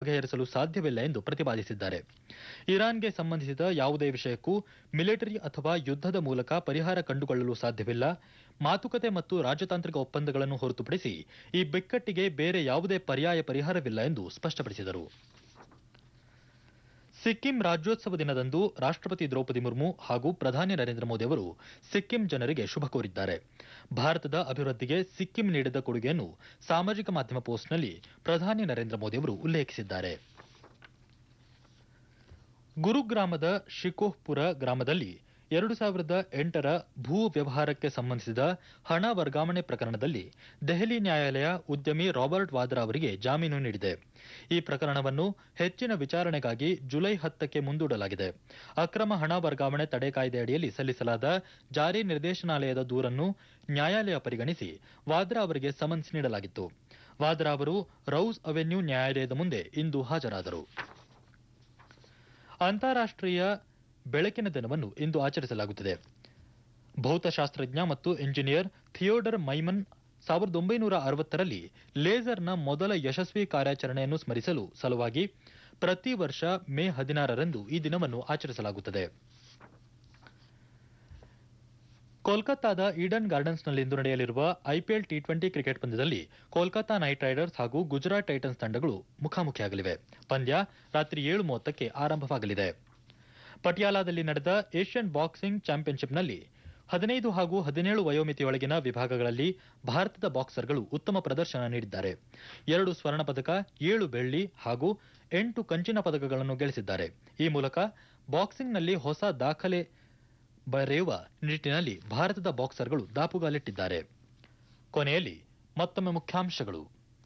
ಬಗೆಹರಿಸಲು ಸಾಧ್ಯವಿಲ್ಲ ಎಂದು ಪ್ರತಿಪಾದಿಸಿದ್ದಾರೆ ಇರಾನ್ಗೆ ಸಂಬಂಧಿಸಿದ ಯಾವುದೇ ವಿಷಯಕ್ಕೂ ಮಿಲಿಟರಿ ಅಥವಾ ಯುದ್ಧದ ಮೂಲಕ ಪರಿಹಾರ ಕಂಡುಕೊಳ್ಳಲು ಸಾಧ್ಯವಿಲ್ಲ ಮಾತುಕತೆ ಮತ್ತು ರಾಜತಾಂತ್ರಿಕ ಒಪ್ಪಂದಗಳನ್ನು ಹೊರತುಪಡಿಸಿ ಈ ಬಿಕ್ಕಟ್ಟಿಗೆ ಬೇರೆ ಯಾವುದೇ ಪರ್ಯಾಯ ಪರಿಹಾರವಿಲ್ಲ ಎಂದು ಸ್ಪಷ್ಟಪಡಿಸಿದರು ಸಿಕ್ಕಿಂ ರಾಜ್ಯೋತ್ಸವ ದಿನದಂದು ರಾಷ್ಟ್ರಪತಿ ದ್ರೌಪದಿ ಮುರ್ಮು ಹಾಗೂ ಪ್ರಧಾನಿ ನರೇಂದ್ರ ಮೋದಿ ಅವರು ಸಿಕ್ಕಿಂ ಜನರಿಗೆ ಶುಭ ಕೋರಿದ್ದಾರೆ ಭಾರತದ ಅಭಿವೃದ್ಧಿಗೆ ಸಿಕ್ಕಿಂ ನೀಡಿದ ಕೊಡುಗೆಯನ್ನು ಸಾಮಾಜಿಕ ಮಾಧ್ಯಮ ಪೋಸ್ಟ್ನಲ್ಲಿ ಪ್ರಧಾನಿ ನರೇಂದ್ರ ಮೋದಿ ಅವರು ಉಲ್ಲೇಖಿಸಿದ್ದಾರೆ ಗುರುಗ್ರಾಮದ ಶಿಕೋಹ್ಪುರ ಗ್ರಾಮದಲ್ಲಿ ಎರಡು ಸಾವಿರದ ಎಂಟರ ಭೂ ವ್ಯವಹಾರಕ್ಕೆ ಸಂಬಂಧಿಸಿದ ಹಣ ವರ್ಗಾವಣೆ ಪ್ರಕರಣದಲ್ಲಿ ದೆಹಲಿ ನ್ಯಾಯಾಲಯ ಉದ್ಯಮಿ ರಾಬರ್ಟ್ ವಾದ್ರಾ ಅವರಿಗೆ ಜಾಮೀನು ನೀಡಿದೆ ಈ ಪ್ರಕರಣವನ್ನು ಹೆಚ್ಚಿನ ವಿಚಾರಣೆಗಾಗಿ ಜುಲೈ ಹತ್ತಕ್ಕೆ ಮುಂದೂಡಲಾಗಿದೆ ಅಕ್ರಮ ಹಣ ವರ್ಗಾವಣೆ ತಡೆ ಕಾಯ್ದೆ ಅಡಿಯಲ್ಲಿ ಸಲ್ಲಿಸಲಾದ ಜಾರಿ ನಿರ್ದೇಶನಾಲಯದ ದೂರನ್ನು ನ್ಯಾಯಾಲಯ ಪರಿಗಣಿಸಿ ವಾದ್ರಾ ಅವರಿಗೆ ಸಮನ್ಸ್ ನೀಡಲಾಗಿತ್ತು ವಾದ್ರಾ ಅವರು ರೌಸ್ ಅವೆನ್ಯೂ ನ್ಯಾಯಾಲಯದ ಮುಂದೆ ಇಂದು ಹಾಜರಾದರು ಅಂತಾರಾಷ್ಟ್ರೀಯ ಬೆಳಕಿನ ದಿನವನ್ನು ಇಂದು ಆಚರಿಸಲಾಗುತ್ತಿದೆ ಭೌತಶಾಸ್ತ್ರಜ್ಞ ಮತ್ತು ಇಂಜಿನಿಯರ್ ಥಿಯೋಡರ್ ಮೈಮನ್ ಸಾವಿರದ ಒಂಬೈನೂರ ಅರವತ್ತರಲ್ಲಿ ಲೇಸರ್ನ ಮೊದಲ ಯಶಸ್ವಿ ಕಾರ್ಯಾಚರಣೆಯನ್ನು ಸ್ಮರಿಸಲು ಸಲುವಾಗಿ ಪ್ರತಿ ವರ್ಷ ಮೇ ಹದಿನಾರರಂದು ಈ ದಿನವನ್ನು ಆಚರಿಸಲಾಗುತ್ತದೆ ಕೋಲ್ಕತ್ತಾದ ಈಡನ್ ಗಾರ್ಡನ್ಸ್ನಲ್ಲಿಂದು ನಡೆಯಲಿರುವ ಐಪಿಎಲ್ ಟಿ ಟ್ವೆಂಟಿ ಕ್ರಿಕೆಟ್ ಪಂದ್ಯದಲ್ಲಿ ಕೋಲ್ಕತಾ ನೈಟ್ ರೈಡರ್ಸ್ ಹಾಗೂ ಗುಜರಾತ್ ಟೈಟನ್ಸ್ ತಂಡಗಳು ಮುಖಾಮುಖಿಯಾಗಲಿವೆ ಪಂದ್ಯ ರಾತ್ರಿ ಏಳು ಮೂವತ್ತಕ್ಕೆ ಆರಂಭವಾಗಲಿದೆ ಪಟಿಯಾಲಾದಲ್ಲಿ ನಡೆದ ಏಷ್ಯನ್ ಬಾಕ್ಸಿಂಗ್ ಚಾಂಪಿಯನ್ಶಿಪ್ನಲ್ಲಿ ಹದಿನೈದು ಹಾಗೂ ಹದಿನೇಳು ವಯೋಮಿತಿಯೊಳಗಿನ ವಿಭಾಗಗಳಲ್ಲಿ ಭಾರತದ ಬಾಕ್ಸರ್ಗಳು ಉತ್ತಮ ಪ್ರದರ್ಶನ ನೀಡಿದ್ದಾರೆ ಎರಡು ಸ್ವರ್ಣ ಪದಕ ಏಳು ಬೆಳ್ಳಿ ಹಾಗೂ ಎಂಟು ಕಂಚಿನ ಪದಕಗಳನ್ನು ಗಳಿಸಿದ್ದಾರೆ ಈ ಮೂಲಕ ಬಾಕ್ಸಿಂಗ್ನಲ್ಲಿ ಹೊಸ ದಾಖಲೆ ಬರೆಯುವ ನಿಟ್ಟಿನಲ್ಲಿ ಭಾರತದ ಬಾಕ್ಸರ್ಗಳು ದಾಪುಗಾಲಿಟ್ಟಿದ್ದಾರೆ ಕೊನೆಯಲ್ಲಿ ಮತ್ತೊಮ್ಮೆ ಮುಖ್ಯಾಂಶಗಳು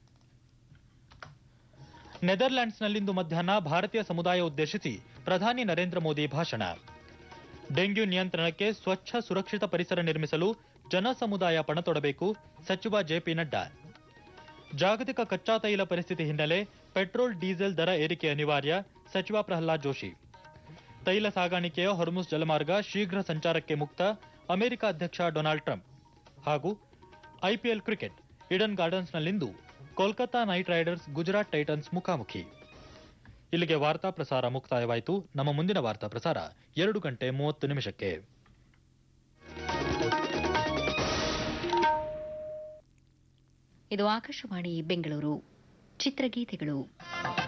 ನೆದರ್ಲ್ಯಾಂಡ್ಸ್ನಲ್ಲಿಂದು ಮಧ್ಯಾಹ್ನ ಭಾರತೀಯ ಸಮುದಾಯ ಉದ್ದೇಶಿಸಿ ಪ್ರಧಾನಿ ನರೇಂದ್ರ ಮೋದಿ ಭಾಷಣ ಡೆಂಗ್ಯೂ ನಿಯಂತ್ರಣಕ್ಕೆ ಸ್ವಚ್ಛ ಸುರಕ್ಷಿತ ಪರಿಸರ ನಿರ್ಮಿಸಲು ಜನ ಸಮುದಾಯ ಪಣತೊಡಬೇಕು ಸಚಿವ ಜೆಪಿ ನಡ್ಡಾ ಜಾಗತಿಕ ಕಚ್ಚಾ ತೈಲ ಪರಿಸ್ಥಿತಿ ಹಿನ್ನೆಲೆ ಪೆಟ್ರೋಲ್ ಡೀಸೆಲ್ ದರ ಏರಿಕೆ ಅನಿವಾರ್ಯ ಸಚಿವ ಪ್ರಹ್ಲಾದ್ ಜೋಶಿ ತೈಲ ಸಾಗಾಣಿಕೆಯ ಹೊರ್ಮುಸ್ ಜಲಮಾರ್ಗ ಶೀಘ್ರ ಸಂಚಾರಕ್ಕೆ ಮುಕ್ತ ಅಮೆರಿಕ ಅಧ್ಯಕ್ಷ ಡೊನಾಲ್ಡ್ ಟ್ರಂಪ್ ಹಾಗೂ ಐಪಿಎಲ್ ಕ್ರಿಕೆಟ್ ಇಡನ್ ಗಾರ್ಡನ್ಸ್ನಲ್ಲಿಂದು Kolkata Knight Riders Gujarat Titans ಮುಖಾಮುಖಿ ಇಲ್ಲಿಗೆ ವಾರ್ತಾ ಪ್ರಸಾರ ಮುಕ್ತಾಯವಾಯಿತು ನಮ್ಮ ಮುಂದಿನ ವಾರ್ತಾ ಪ್ರಸಾರ ಎರಡು ಗಂಟೆ ಮೂವತ್ತು ನಿಮಿಷಕ್ಕೆ ಇದು ಆಕಾಶವಾಣಿ ಬೆಂಗಳೂರು ಚಿತ್ರಗೀತೆಗಳು